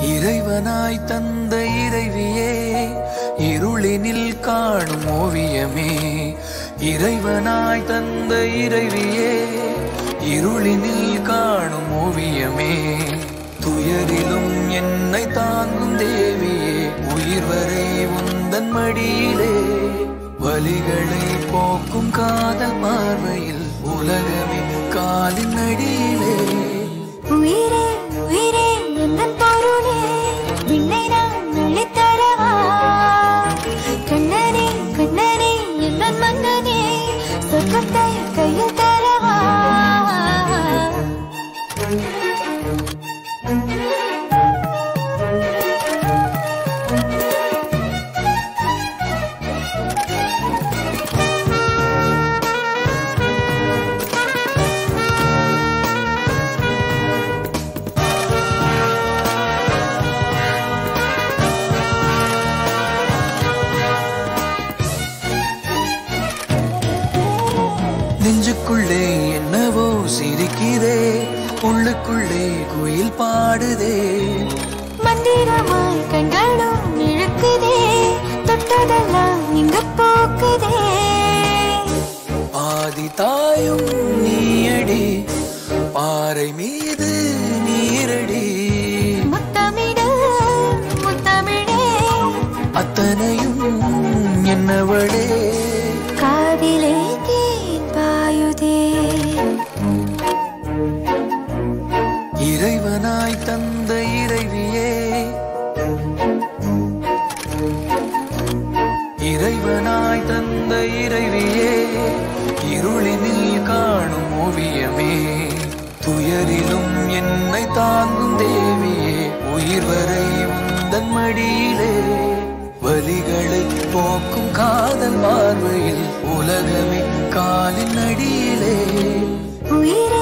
இறைவனாய் தந்த இறைவியே இருளினில் காணும் ஓவியமே இறைவனாய் தந்த இறைவியே இருளினில் காணும் ஓவியமே துயரிலும் என்னை தாங்கும் தேவியே உயிர் வரை உந்தன் மடியிலே வலிகளை போக்கும் காதல் பார்வையில் உலகமே காலின் அடியிலே உயிரே உயிரே எந்தன் பொருளே விண்ணை நான் அழித்தரவா கண்ணனே கண்ணனே எந்தன் மன்னனே சொர்க்கத்தை கையில் தரவா நெஞ்சுக்குள்ளே என்னவோ சிரிக்குதே உள்ளுக்குள்ளே குயில் பாடுதே மந்திரமாய் கண்களும் இழுக்குதே தொட்டதெல்லாம் இங்க போக்குதே பாதி தாயும் நீயடி பாறை மீது நீரடி முத்தமிடு முத்தமிழே அத்தனையும் என்னவளே காதிலே தேன் பாயுதே இறைவனாய் தந்த இறைவியே இறைவனாய் தந்த இறைவியே இருளினில் காணும் ஓவியமே துயரிலும் என்னை தாங்கும் தேவியே உயிர் வரை உந்தன் மடியிலே வலிகளை போக்கும் காதல் பார்வையில் உலகமே காலின் அடியிலே உயிரே